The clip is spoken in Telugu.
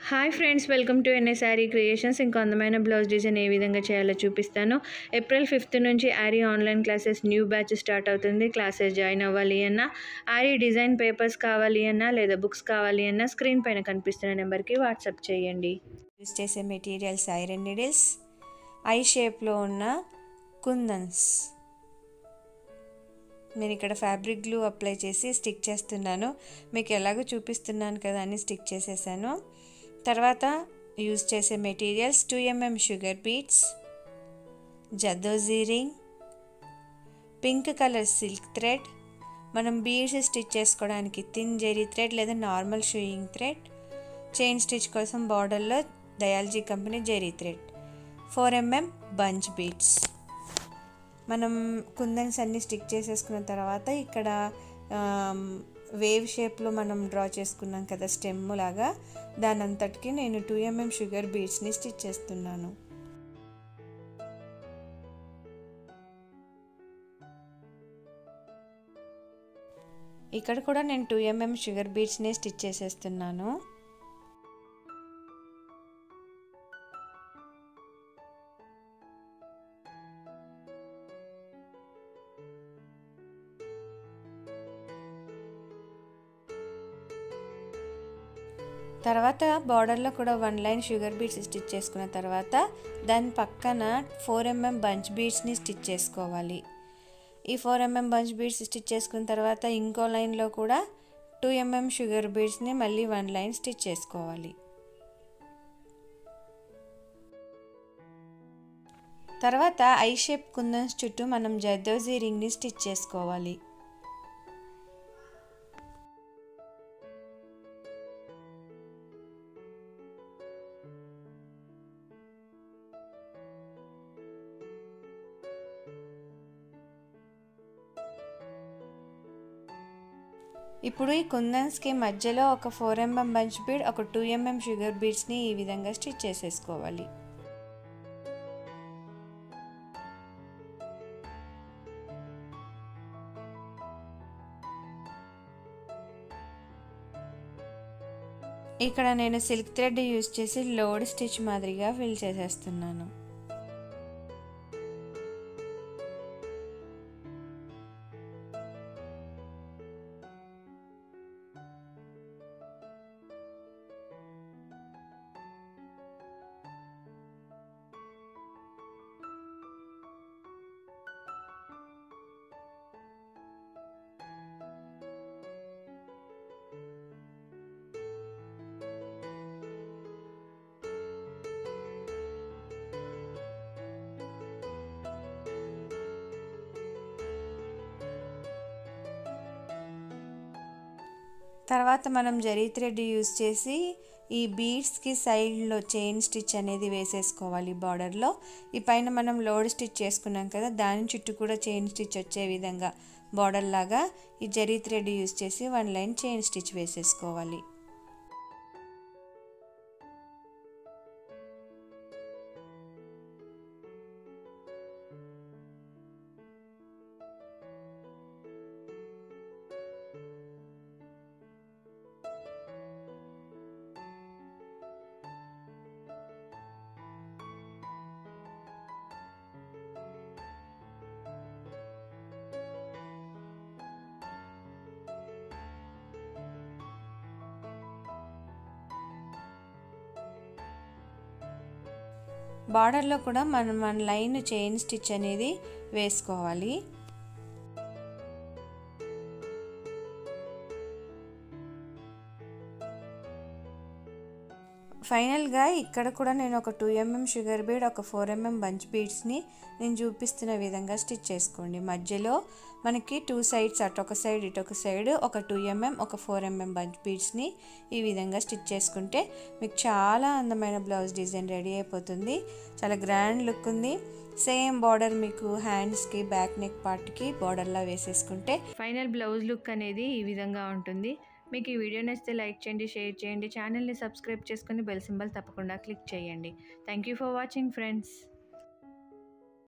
hi friends welcome to N A sari creations ఇంకో అందమైన బ్లౌజ్ డిజైన్ ఏ విధంగా చేయాలో చూపిస్తాను ఏప్రిల్ ఫిఫ్త్ నుంచి aari online classes new batch start అవుతుంది క్లాసెస్ జాయిన్ అవ్వాలి అన్నా ఆరీ డిజైన్ పేపర్స్ కావాలి అన్నా లేదా బుక్స్ కావాలి అన్నా స్క్రీన్ పైన కనిపిస్తున్న నెంబర్కి వాట్సాప్ చేయండి యూజ్ చేసే మెటీరియల్స్ ఐరన్ నీడిల్స్ ఐ షేప్లో ఉన్న కుందన్స్ నేను ఇక్కడ ఫ్యాబ్రిక్ గ్లూ అప్లై చేసి స్టిక్ చేస్తున్నాను మీకు ఎలాగో చూపిస్తున్నాను కదా అని స్టిక్ చేసేసాను తర్వాత యూజ్ చేసే materials two MM sugar beads zardozi ring pink colour silk thread మనం బీడ్స్ స్టిచ్ చేసుకోవడానికి థిన్ జెరీ థ్రెడ్ లేదా normal sewing thread chain stitch కోసం బార్డర్లో Dayalji company zari thread four MM bunch beads మనం కుందన్స్ అన్నీ స్టిక్ చేసేసుకున్న తర్వాత ఇక్కడ వేవ్ షేప్లో మనం డ్రా చేసుకున్నాం కదా స్టెమ్ లాగా దాని అంతటికి నేను టూ ఎంఎం షుగర్ బీడ్స్ని స్టిచ్ చేస్తున్నాను ఇక్కడ కూడా నేను టూ ఎంఎం షుగర్ బీడ్స్ని స్టిచ్ చేసేస్తున్నాను తర్వాత బార్డర్లో కూడా one line sugar beads stitch చేసుకున్న తర్వాత దాని పక్కన ఫోర్ ఎంఎం బంచ్ బీడ్స్ని స్టిచ్ చేసుకోవాలి ఈ four MM bunch beads stitch చేసుకున్న తర్వాత ఇంకో లైన్లో కూడా టూ ఎంఎం షుగర్ బీడ్స్ని మళ్ళీ వన్ లైన్ స్టిచ్ చేసుకోవాలి తర్వాత ఐ షేప్ కుందన్స్ చుట్టూ మనం జర్దోజీ రింగ్ని స్టిచ్ చేసుకోవాలి ఇప్పుడు ఈ కుందన్స్కి మధ్యలో ఒక ఫోర్ ఎంఎం బంచ్ బీడ్ ఒక టూ ఎంఎం షుగర్ బీడ్స్ని ఈ విధంగా స్టిచ్ చేసేసుకోవాలి ఇక్కడ నేను సిల్క్ థ్రెడ్ యూజ్ చేసి లోడ్ స్టిచ్ మాదిరిగా ఫిల్ చేసేస్తున్నాను తర్వాత మనం జరీ థ్రెడ్ యూస్ చేసి ఈ బీడ్స్కి సైడ్లో చైన్ స్టిచ్ అనేది వేసేసుకోవాలి బార్డర్లో ఈ పైన మనం లోడ్ స్టిచ్ చేసుకున్నాం కదా దాని చుట్టూ కూడా చైన్ స్టిచ్ వచ్చే విధంగా బార్డర్ లాగా ఈ జరీ థ్రెడ్ యూస్ చేసి వన్ లైన్ చైన్ స్టిచ్ వేసేసుకోవాలి బార్డర్లో కూడా మనం మన లైన్ చైన్ స్టిచ్ అనేది వేసుకోవాలి ఫైనల్గా ఇక్కడ కూడా నేను ఒక టూ ఎంఎం షుగర్ బీడ్ ఒక ఫోర్ ఎంఎం బంచ్ బీడ్స్ని నేను చూపిస్తున్న విధంగా స్టిచ్ చేసుకోండి మధ్యలో మనకి టూ సైడ్స్ అటు ఒక సైడ్ ఇటు ఒక సైడ్ ఒక టూ ఎంఎం ఒక ఫోర్ ఎంఎం బంచ్ బీడ్స్ని ఈ విధంగా స్టిచ్ చేసుకుంటే మీకు చాలా అందమైన బ్లౌజ్ డిజైన్ రెడీ అయిపోతుంది చాలా గ్రాండ్ లుక్ ఉంది సేమ్ బార్డర్ మీకు హ్యాండ్స్కి బ్యాక్ నెక్ పార్ట్కి బార్డర్లా వేసేసుకుంటే ఫైనల్ బ్లౌజ్ లుక్ అనేది ఈ విధంగా ఉంటుంది మీకు ఈ వీడియో నచ్చితే లైక్ చేయండి షేర్ చేయండి ఛానల్ని సబ్స్క్రైబ్ చేసుకొని బెల్ సింబల్ తప్పకుండా క్లిక్ చేయండి thank you for watching friends